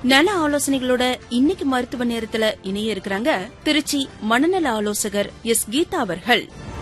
நல ஆலோசனைகளோட இன்னைக்கு மருத்துவ நேரத்துல இணைய இருக்கிறாங்க திருச்சி மனநல ஆலோசகர் எஸ் கீதா அவர்கள்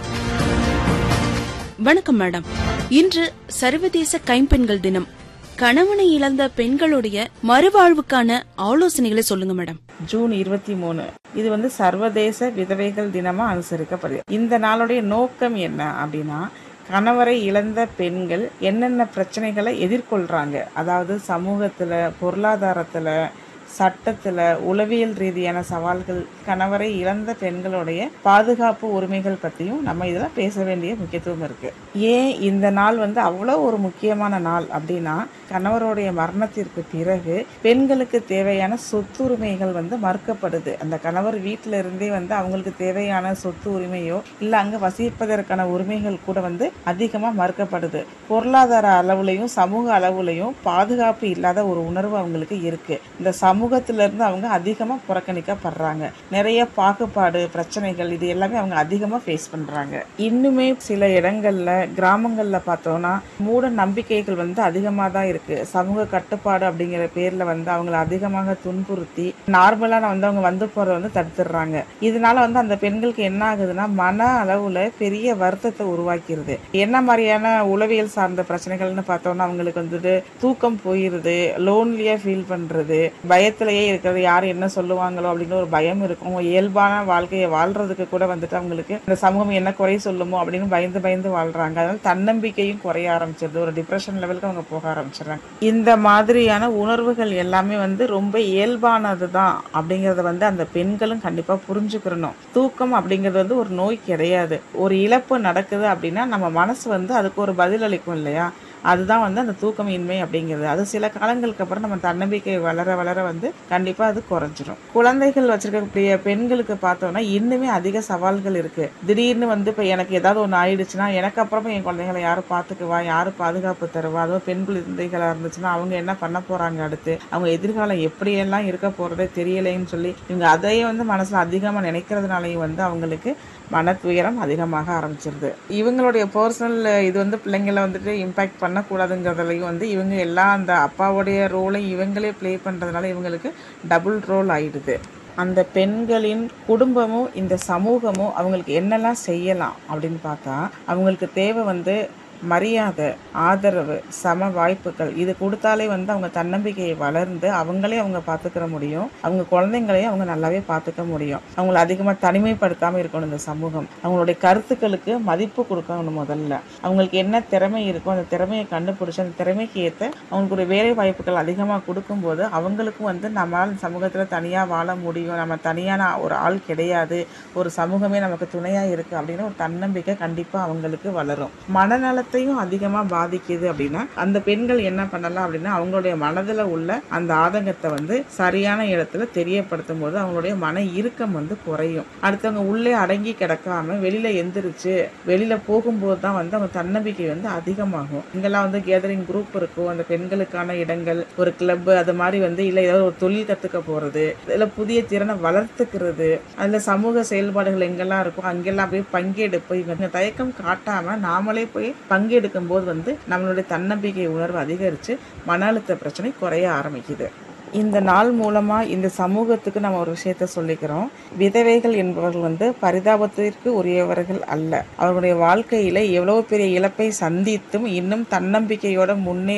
வணக்கம் மேடம் இன்று சர்வதேச கைம்பெண்கள் தினம் கணவனை இழந்த பெண்களுடைய மறுவாழ்வுக்கான ஆலோசனைகளை சொல்லுங்க மேடம் ஜூன் இருபத்தி மூணு இது வந்து சர்வதேச விதவைகள் தினமா அனுசரிக்கப்படுது இந்த நாளுடைய நோக்கம் என்ன அப்படின்னா கணவரை இழந்த பெண்கள் என்னென்ன பிரச்சனைகளை எதிர்கொள்றாங்க அதாவது சமூகத்துல பொருளாதாரத்துல சட்டத்துல உளவியல் ரீதியான சவால்கள் கணவரை இழந்த பெண்களுடைய பாதுகாப்பு உரிமைகள் பத்தியும் நம்ம இதுல பேச வேண்டிய முக்கியத்துவம் இருக்கு ஏன் இந்த நாள் வந்து அவ்வளோ ஒரு முக்கியமான நாள் அப்படின்னா கணவருடைய மரணத்திற்கு பிறகு பெண்களுக்கு தேவையான சொத்துரிமைகள் வந்து மறுக்கப்படுது அந்த கணவர் வீட்டில இருந்தே வந்து அவங்களுக்கு தேவையான சொத்து உரிமையோ இல்ல அங்க வசிப்பதற்கான உரிமைகள் கூட வந்து அதிகமா மறுக்கப்படுது பொருளாதார அளவுலையும் சமூக அளவுலையும் பாதுகாப்பு இல்லாத ஒரு உணர்வு அவங்களுக்கு இருக்கு இந்த சமூகத்துல இருந்து அவங்க அதிகமா புறக்கணிக்கப்படுறாங்க நிறைய பாகுபாடு பிரச்சனைகள் இது எல்லாமே அவங்க அதிகமா ஃபேஸ் பண்றாங்க இன்னுமே சில இடங்கள்ல கிராமங்கள்ல பார்த்தோம்னா மூட நம்பிக்கைகள் வந்து அதிகமா தான் இருக்கு சமூக கட்டுப்பாடு அப்படிங்கிற பேர்ல வந்து அவங்கள அதிகமாக துன்புறுத்தி நார்மலா வந்து அவங்க வந்து போறத வந்து தடுத்துடுறாங்க இதனால வந்து அந்த பெண்களுக்கு என்ன ஆகுதுன்னா மன அளவுல பெரிய வருத்தத்தை உருவாக்கிருது என்ன மாதிரியான உளவியல் சார்ந்த பிரச்சனைகள்னு பார்த்தோம்னா அவங்களுக்கு வந்துட்டு தூக்கம் போயிருது லோன்லியா ஃபீல் பண்றது பயத்திலேயே இருக்கிறது யார் என்ன சொல்லுவாங்களோ அப்படின்னு ஒரு பயம் இருக்கும் இயல்பான வாழ்க்கையை வாழ்றதுக்கு கூட வந்துட்டு அவங்களுக்கு இந்த சமூகம் என்ன குறை சொல்லுமோ அப்படின்னு பயந்து பயந்து வாழ்றாங்க அதனால தன்னம்பிக்கையும் குறைய ஆரம்பிச்சிருது ஒரு டிப்ரெஷன் லெவலுக்கு அவங்க போக ஆரம்பிச்சிடுறாங்க இந்த மாதிரியான உணர்வுகள் எல்லாமே வந்து ரொம்ப இயல்பானது தான் அப்படிங்கறத வந்து அந்த பெண்களும் கண்டிப்பா புரிஞ்சுக்கிறணும் தூக்கம் அப்படிங்கிறது வந்து ஒரு நோய் கிடையாது ஒரு இழப்பு நடக்குது அப்படின்னா நம்ம மனசு வந்து அதுக்கு ஒரு பதில் அளிக்கும் இல்லையா அதுதான் வந்து அந்த தூக்கமின்மை அப்படிங்கிறது அது சில காலங்களுக்கு அப்புறம் நம்ம தன்னம்பிக்கை வளர வளர வந்து கண்டிப்பா அது குறைஞ்சிரும் குழந்தைகள் வச்சிருக்கக்கூடிய பெண்களுக்கு பார்த்தோம்னா இன்னுமே அதிக சவால்கள் இருக்கு திடீர்னு வந்து இப்ப எனக்கு ஏதாவது ஒண்ணு ஆயிடுச்சுன்னா எனக்கு அப்புறமா என் குழந்தைகளை யாரு பாத்துக்குவா யாரு பாதுகாப்பு தருவா அதுவும் பெண் குழந்தைகளா இருந்துச்சுன்னா அவங்க என்ன பண்ண போறாங்க அடுத்து அவங்க எதிர்காலம் எப்படியெல்லாம் இருக்க போறதே தெரியலைன்னு சொல்லி இவங்க அதையே வந்து மனசுல அதிகமா நினைக்கிறதுனாலையும் வந்து அவங்களுக்கு மன துயரம் அதிகமாக ஆரம்பிச்சிருது இவங்களுடைய பர்சனல் இது வந்து பிள்ளைங்களை வந்துட்டு இம்பாக்ட் பண்ணக்கூடாதுங்கிறதுலையும் வந்து இவங்க எல்லாம் அந்த அப்பாவுடைய ரோலை இவங்களே ப்ளே பண்ணுறதுனால இவங்களுக்கு டபுள் ரோல் ஆயிடுது அந்த பெண்களின் குடும்பமும் இந்த சமூகமும் அவங்களுக்கு என்னெல்லாம் செய்யலாம் அப்படின்னு பார்த்தா அவங்களுக்கு தேவை வந்து மரியாதை ஆதரவு சம வாய்ப்புகள் இது கொடுத்தாலே வந்து அவங்க தன்னம்பிக்கையை வளர்ந்து அவங்களே அவங்க பார்த்துக்கிற முடியும் அவங்க குழந்தைங்களையும் அவங்க நல்லாவே பார்த்துக்க முடியும் அவங்கள அதிகமாக தனிமைப்படுத்தாமல் இருக்கணும் இந்த சமூகம் அவங்களுடைய கருத்துக்களுக்கு மதிப்பு கொடுக்கணும் முதல்ல அவங்களுக்கு என்ன திறமை இருக்கோ அந்த திறமையை கண்டுபிடிச்சு அந்த திறமைக்கு ஏற்ற அவங்களுடைய வேலை வாய்ப்புகள் அதிகமாக கொடுக்கும்போது அவங்களுக்கும் வந்து நம்மளால் சமூகத்தில் தனியாக வாழ முடியும் நம்ம தனியான ஒரு ஆள் கிடையாது ஒரு சமூகமே நமக்கு துணையாக இருக்குது அப்படின்னு ஒரு தன்னம்பிக்கை கண்டிப்பாக அவங்களுக்கு வளரும் மனநலத்தை மனத்தையும் அதிகமா பாதிக்குது அப்படின்னா அந்த பெண்கள் என்ன பண்ணலாம் அப்படின்னா அவங்களுடைய மனதுல உள்ள அந்த ஆதங்கத்தை வந்து சரியான இடத்துல தெரியப்படுத்தும் போது அவங்களுடைய மன இறுக்கம் வந்து குறையும் அடுத்தவங்க உள்ளே அடங்கி கிடக்காம வெளியில எந்திரிச்சு வெளியில போகும்போது தான் வந்து அவங்க தன்னம்பிக்கை வந்து அதிகமாகும் இங்கெல்லாம் வந்து கேதரிங் குரூப் இருக்கும் அந்த பெண்களுக்கான இடங்கள் ஒரு கிளப் அது மாதிரி வந்து இல்ல ஏதாவது ஒரு தொழில் கத்துக்க போறது இல்ல புதிய திறனை வளர்த்துக்கிறது அதுல சமூக செயல்பாடுகள் எங்கெல்லாம் இருக்கோ அங்கெல்லாம் போய் பங்கெடுப்பு இவங்க தயக்கம் காட்டாம நாமளே போய் பங்கெடுக்கும் போது வந்து நம்மளுடைய தன்னம்பிக்கை உணர்வு அதிகரித்து மன அழுத்த பிரச்சனை குறைய ஆரம்பிக்குது இந்த நாள் மூலமா இந்த சமூகத்துக்கு நம்ம ஒரு விஷயத்த சொல்லிக்கிறோம் விதவைகள் என்பவர்கள் வந்து பரிதாபத்திற்கு உரியவர்கள் அல்ல அவர்களுடைய வாழ்க்கையில எவ்வளவு பெரிய இழப்பை சந்தித்தும் இன்னும் தன்னம்பிக்கையோட முன்னே